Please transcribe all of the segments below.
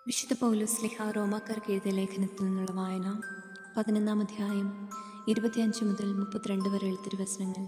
വിശുദ്ധ പൗലോസ് ലിഹ റോമാക്കാർക്ക് എഴുതിയ ലേഖനത്തിൽ നിന്നുള്ള വായന പതിനൊന്നാം അധ്യായം ഇരുപത്തിയഞ്ച് മുതൽ മുപ്പത്തിരണ്ട് വരെ തിരുവസനങ്ങൾ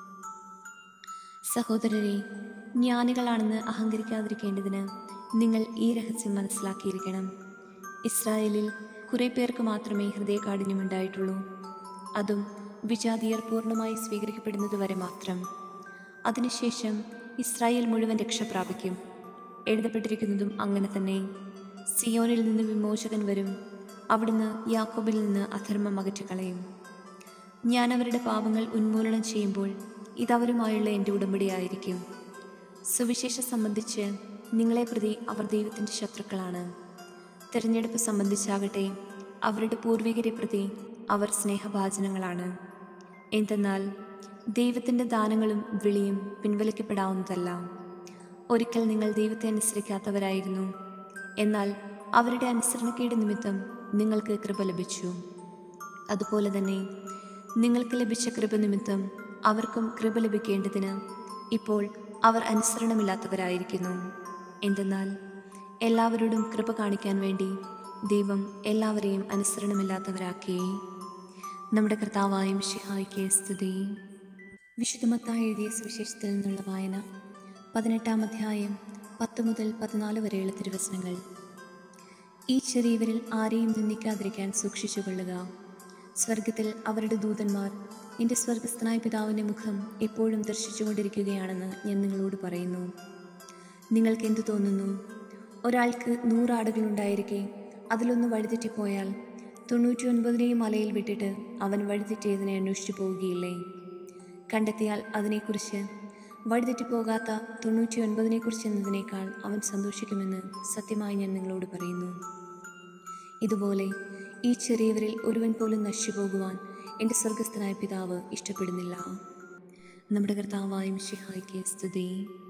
സഹോദരരെ ജ്ഞാനികളാണെന്ന് അഹങ്കരിക്കാതിരിക്കേണ്ടതിന് നിങ്ങൾ ഈ രഹസ്യം മനസ്സിലാക്കിയിരിക്കണം ഇസ്രായേലിൽ കുറേ പേർക്ക് മാത്രമേ ഹൃദയകാഠിന്യമുണ്ടായിട്ടുള്ളൂ അതും വിജാതിയർ പൂർണ്ണമായി സ്വീകരിക്കപ്പെടുന്നത് വരെ മാത്രം അതിനുശേഷം ഇസ്രായേൽ മുഴുവൻ രക്ഷ പ്രാപിക്കും എഴുതപ്പെട്ടിരിക്കുന്നതും അങ്ങനെ തന്നെ സിയോനിൽ നിന്ന് വിമോചകൻ വരും അവിടുന്ന് യാക്കോബിൽ നിന്ന് അധർമ്മം അകറ്റിക്കളയും ഞാൻ അവരുടെ പാപങ്ങൾ ഉന്മൂലനം ചെയ്യുമ്പോൾ ഇതവരുമായുള്ള എൻ്റെ ഉടമ്പടിയായിരിക്കും സുവിശേഷം സംബന്ധിച്ച് നിങ്ങളെ പ്രതി അവർ ദൈവത്തിൻ്റെ ശത്രുക്കളാണ് തിരഞ്ഞെടുപ്പ് സംബന്ധിച്ചാകട്ടെ അവരുടെ പൂർവികരെ പ്രതി അവർ സ്നേഹഭാചനങ്ങളാണ് എന്തെന്നാൽ ദൈവത്തിൻ്റെ ദാനങ്ങളും വിളിയും പിൻവലിക്കപ്പെടാവുന്നതല്ല ഒരിക്കൽ നിങ്ങൾ ദൈവത്തെ അനുസരിക്കാത്തവരായിരുന്നു എന്നാൽ അവരുടെ അനുസരണക്കേട് നിമിത്തം നിങ്ങൾക്ക് കൃപ ലഭിച്ചു അതുപോലെ തന്നെ നിങ്ങൾക്ക് ലഭിച്ച കൃപ നിമിത്തം അവർക്കും കൃപ ലഭിക്കേണ്ടതിന് ഇപ്പോൾ അവർ അനുസരണമില്ലാത്തവരായിരിക്കുന്നു എന്തെന്നാൽ എല്ലാവരോടും കൃപ കാണിക്കാൻ വേണ്ടി ദൈവം എല്ലാവരെയും അനുസരണമില്ലാത്തവരാക്കി നമ്മുടെ കർത്താവായും ഷിഹായിക്ക് സ്തുതി വിശുദ്ധമത്തായി എഴുതിയ സുവിശേഷത്തിൽ നിന്നുള്ള വായന പതിനെട്ടാം അധ്യായം പത്ത് മുതൽ പതിനാല് വരെയുള്ള തിരുവസനങ്ങൾ ഈ ചെറിയവരിൽ ആരെയും നിന്ദിക്കാതിരിക്കാൻ സൂക്ഷിച്ചുകൊള്ളുക സ്വർഗത്തിൽ അവരുടെ ദൂതന്മാർ എൻ്റെ സ്വർഗസ്ഥനായ പിതാവിൻ്റെ മുഖം എപ്പോഴും ദർശിച്ചുകൊണ്ടിരിക്കുകയാണെന്ന് ഞാൻ നിങ്ങളോട് പറയുന്നു നിങ്ങൾക്ക് എന്തു തോന്നുന്നു ഒരാൾക്ക് നൂറാടുകളുണ്ടായിരിക്കെ അതിലൊന്ന് വഴിതെറ്റിപ്പോയാൽ തൊണ്ണൂറ്റി ഒൻപതിനെയും മലയിൽ വിട്ടിട്ട് അവൻ വഴിതെറ്റിയതിനെ അന്വേഷിച്ചു പോവുകയില്ലേ കണ്ടെത്തിയാൽ അതിനെക്കുറിച്ച് വഴിതെറ്റിപ്പോകാത്ത തൊണ്ണൂറ്റി ഒൻപതിനെക്കുറിച്ച് എന്നതിനേക്കാൾ അവൻ സന്തോഷിക്കുമെന്ന് സത്യമായി ഞാൻ നിങ്ങളോട് പറയുന്നു ഇതുപോലെ ഈ ചെറിയവരിൽ ഒരുവൻ പോലും നശിച്ചു പോകുവാൻ എൻ്റെ സ്വർഗസ്ഥനായ പിതാവ് ഇഷ്ടപ്പെടുന്നില്ല നമ്മുടെ കർത്താവായും ഷിഹായിക്ക് സ്തുതി